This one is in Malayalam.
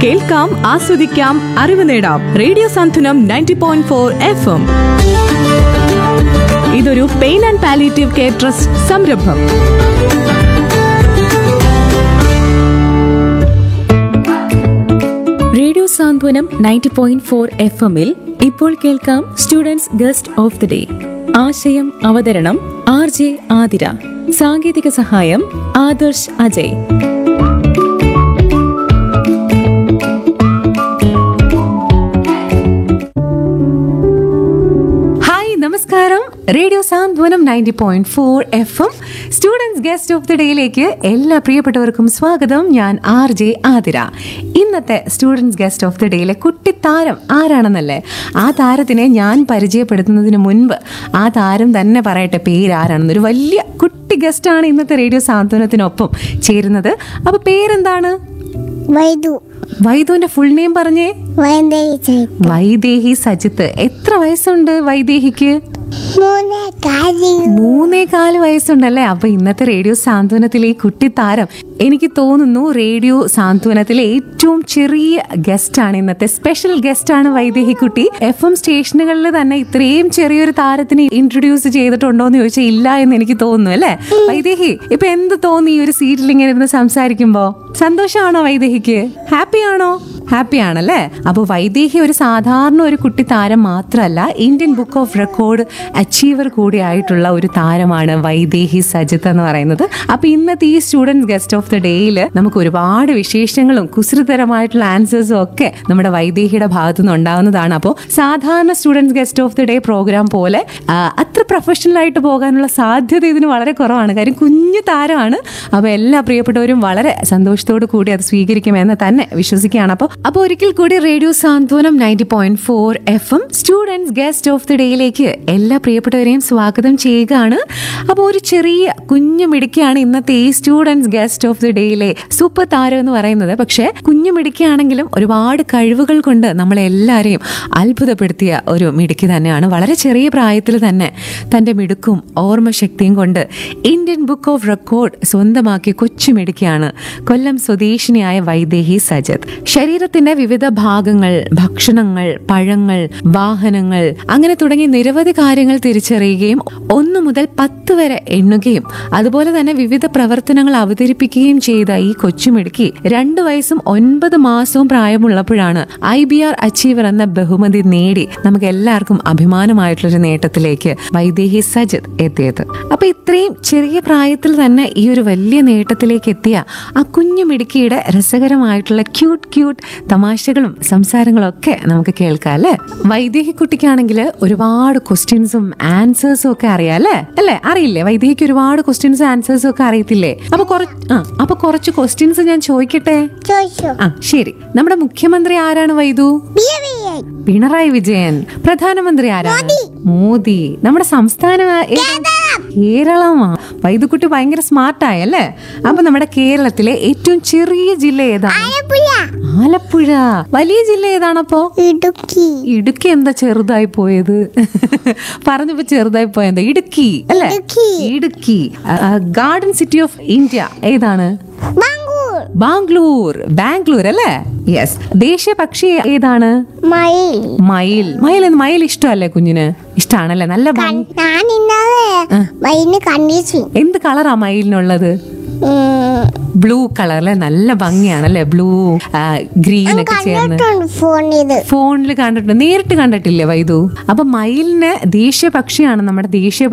കേൾക്കാം ആസ്വദിക്കാം അറിവ് നേടാം radio Santhwanam ninety point four F M ഇതൊരു pain and palliative care trust സംരംഭം radio Santhwanam ninety point four F എമ്മിൽ ഇപ്പോൾ കേൾക്കാം students guest of the day ആശയം അവതരണം ആർ ജെ ആതിര സാങ്കേതിക സഹായം ആദർശ് അജയ് ഹായ് നമസ്കാരം radio Santhwanam ninety point four F M students guest of the ഡേയിലേക്ക് എല്ലാ പ്രിയപ്പെട്ടവർക്കും സ്വാഗതം ഞാൻ ആർ ജെ ആതിര ഇന്നത്തെ സ്റ്റുഡൻസ് ഗസ്റ്റ് ഓഫ് ദി ഡേയിലെ കുട്ടിത്താരം ആരാണെന്നല്ലേ ആ താരത്തിനെ ഞാൻ പരിചയപ്പെടുത്തുന്നതിന് മുൻപ് ആ താരം തന്നെ പറയട്ടെ പേര് ആരാണെന്ന് ഒരു വലിയ കുട്ടി ഗസ്റ്റാണ് ഇന്നത്തെ റേഡിയോ സാന്ത്വനത്തിനൊപ്പം ചേരുന്നത് അപ്പൊ പേരെന്താണ് വൈദു വൈദുവിന്റെ ഫുൾ നെയിം പറഞ്ഞേ വൈദ്യുതി വൈദേഹി സജിത്ത് എത്ര വയസ്സുണ്ട് വൈദേഹിക്ക് മൂന്ന് കാര്യം മൂന്നേകാല് വയസ്സുണ്ടല്ലേ അപ്പൊ ഇന്നത്തെ റേഡിയോ സാന്ത്വനത്തിലെ ഈ കുട്ടിത്താരം എനിക്ക് തോന്നുന്നു റേഡിയോ സാന്ത്വനത്തിലെ ഏറ്റവും ചെറിയ ഗസ്റ്റ് ആണ് ഇന്നത്തെ സ്പെഷ്യൽ ഗസ്റ്റ് ആണ് വൈദേഹി കുട്ടി എഫ് എം സ്റ്റേഷനുകളിൽ തന്നെ ഇത്രയും ചെറിയൊരു താരത്തിന് ഇൻട്രൊഡ്യൂസ് ചെയ്തിട്ടുണ്ടോ എന്ന് ചോദിച്ചാൽ ഇല്ല എന്ന് എനിക്ക് തോന്നുന്നു അല്ലേ വൈദേഹി ഇപ്പൊ എന്ത് തോന്നി ഈ ഒരു സീറ്റിൽ ഇങ്ങനെ ഇരുന്ന് സംസാരിക്കുമ്പോ സന്തോഷമാണോ വൈദേഹിക്ക് ഹാപ്പി ആണോ ഹാപ്പി ആണല്ലേ അപ്പോൾ വൈദേഹി ഒരു സാധാരണ ഒരു കുട്ടി താരം മാത്രമല്ല Indian book of record achiever കൂടിയായിട്ടുള്ള ഒരു താരമാണ് വൈദേഹി സജിത്ത് എന്ന് പറയുന്നത് അപ്പൊ ഇന്നത്തെ ഈ സ്റ്റുഡൻസ് ഗസ്റ്റ് ഓഫ് ദി ഡേയിൽ നമുക്ക് ഒരുപാട് വിശേഷങ്ങളും കുസൃതരമായിട്ടുള്ള ആൻസേഴ്സും ഒക്കെ നമ്മുടെ വൈദേഹിയുടെ ഭാഗത്തു നിന്ന് ഉണ്ടാവുന്നതാണ് അപ്പോൾ സാധാരണ students guest of the day programme പോലെ ആ, അത്ര പ്രൊഫഷണൽ ആയിട്ട് പോകാനുള്ള സാധ്യത ഇതിന് വളരെ കുറവാണ് കാര്യം കുഞ്ഞു താരമാണ് അപ്പോൾ എല്ലാ പ്രിയപ്പെട്ടവരും വളരെ സന്തോഷത്തോടു കൂടി അത് സ്വീകരിക്കുമെന്ന് തന്നെ വിശ്വസിക്കുകയാണ് അപ്പോൾ അപ്പോൾ ഒരിക്കൽ കൂടി radio Santhwanam ninety point four F M students guest of the ഡേയിലേക്ക് എല്ലാ പ്രിയപ്പെട്ടവരെയും സ്വാഗതം ചെയ്യുകയാണ് അപ്പോൾ ഒരു ചെറിയ കുഞ്ഞു മിടുക്കിയാണ് ഇന്നത്തെ ഈ സ്റ്റുഡൻസ് ഗസ്റ്റ് ഓഫ് ദി ഡേയിലെ സൂപ്പർ താരം എന്ന് പറയുന്നത് പക്ഷേ കുഞ്ഞു മിടുക്കിയാണെങ്കിലും ഒരുപാട് കഴിവുകൾ കൊണ്ട് നമ്മളെ എല്ലാവരെയും അത്ഭുതപ്പെടുത്തിയ ഒരു മിടുക്കി തന്നെയാണ് വളരെ ചെറിയ പ്രായത്തിൽ തന്നെ തൻ്റെ മിടുക്കും ഓർമ്മശക്തിയും കൊണ്ട് ഇന്ത്യൻ ബുക്ക് ഓഫ് റെക്കോർഡ് സ്വന്തമാക്കിയ കൊച്ചു മിടുക്കിയാണ് കൊല്ലം സ്വദേശിനിയായ വൈദേഹി സജത് ശരീരത്തിന്റെ വിവിധ ഭാഗങ്ങൾ ഭക്ഷണങ്ങൾ പഴങ്ങൾ വാഹനങ്ങൾ അങ്ങനെ തുടങ്ങി നിരവധി കാര്യങ്ങൾ തിരിച്ചറിയുകയും ഒന്ന് മുതൽ പത്ത് വരെ എണ്ണുകയും അതുപോലെ തന്നെ വിവിധ പ്രവർത്തനങ്ങൾ അവതരിപ്പിക്കുകയും ചെയ്ത ഈ കൊച്ചുമിടുക്കി രണ്ട് വയസ്സും ഒൻപത് മാസവും പ്രായമുള്ളപ്പോഴാണ് ഐ ബി ആർ അച്ചീവർ എന്ന ബഹുമതി നേടി നമുക്ക് എല്ലാവർക്കും അഭിമാനമായിട്ടുള്ളൊരു നേട്ടത്തിലേക്ക് വൈദേഹി സജിത് എത്തിയത് അപ്പൊ ഇത്രയും ചെറിയ പ്രായത്തിൽ തന്നെ ഈ ഒരു വലിയ നേട്ടത്തിലേക്ക് എത്തിയ ആ കുഞ്ഞു മിടുക്കിയുടെ രസകരമായിട്ടുള്ള ക്യൂട്ട് ക്യൂട്ട് തമാശകളും സംസാരങ്ങളും ഒക്കെ നമുക്ക് കേൾക്കാം അല്ലേ വൈദേഹി കുട്ടിക്കാണെങ്കിൽ ഒരുപാട് ക്വസ്റ്റ്യൻസും ആൻസേഴ്സും ഒക്കെ അറിയാം അല്ലേ അല്ലേ അറിയില്ലേ വൈദേഹിക്ക് ഒരുപാട് ക്വസ്റ്റ്യൻസും ആൻസേഴ്സും ഒക്കെ അറിയത്തില്ലേ അപ്പൊ കുറച്ച് ആ അപ്പൊ കുറച്ച് ക്വസ്റ്റ്യൻസ് ഞാൻ ചോദിക്കട്ടെ ചോദിച്ചു ആ ശരി നമ്മുടെ മുഖ്യമന്ത്രി ആരാണ് വൈദു പിണറായി വിജയൻ പ്രധാനമന്ത്രി ആരാണ് മോദി നമ്മുടെ സംസ്ഥാനം ആ- ഏതാ? കേരളമാ വൈദ്യുക്കുട്ടി ഭയങ്കര സ്മാർട്ടായി അല്ലേ അപ്പൊ നമ്മുടെ കേരളത്തിലെ ഏറ്റവും ചെറിയ ജില്ല ഏതാണ് ആലപ്പുഴ ആലപ്പുഴ വലിയ ജില്ല ഏതാണപ്പോ ഇടുക്കി ഇടുക്കി എന്താ ചെറുതായി പോയത് പറഞ്ഞപ്പോ ചെറുതായി പോയത് ഇടുക്കി അല്ലേ Idukki. Idukki garden city of India ഏതാണ് ബാംഗ്ലൂർ ബാംഗ്ലൂർ ബാംഗ്ലൂർ അല്ലേ യെസ് ദേശീയ പക്ഷി ഏതാണ് മയിൽ മയിൽ മയിൽ എന്ന് മയിൽ ഇഷ്ടമല്ലേ കുഞ്ഞിന് ഇഷ്ടാണല്ലേ നല്ല ഭംഗി ഞാൻ ഇന്നലെ മയിലിന് കണ്ടിച്ചു എന്ത് കളറാ മയിലിനുള്ളത് ബ്ലൂ കളർ അല്ലേ നല്ല ഭംഗിയാണല്ലേ ബ്ലൂ ഗ്രീൻ ഒക്കെ ചേർന്ന് കണ്ടിട്ടുണ്ട് ഫോണിത് ഫോണിൽ കണ്ടിട്ടുണ്ട് നേരിട്ട് കണ്ടിട്ടില്ലേ വൈദു അപ്പൊ മയിലിന് ദേശീയ പക്ഷിയാണ് നമ്മുടെ ദേശീയ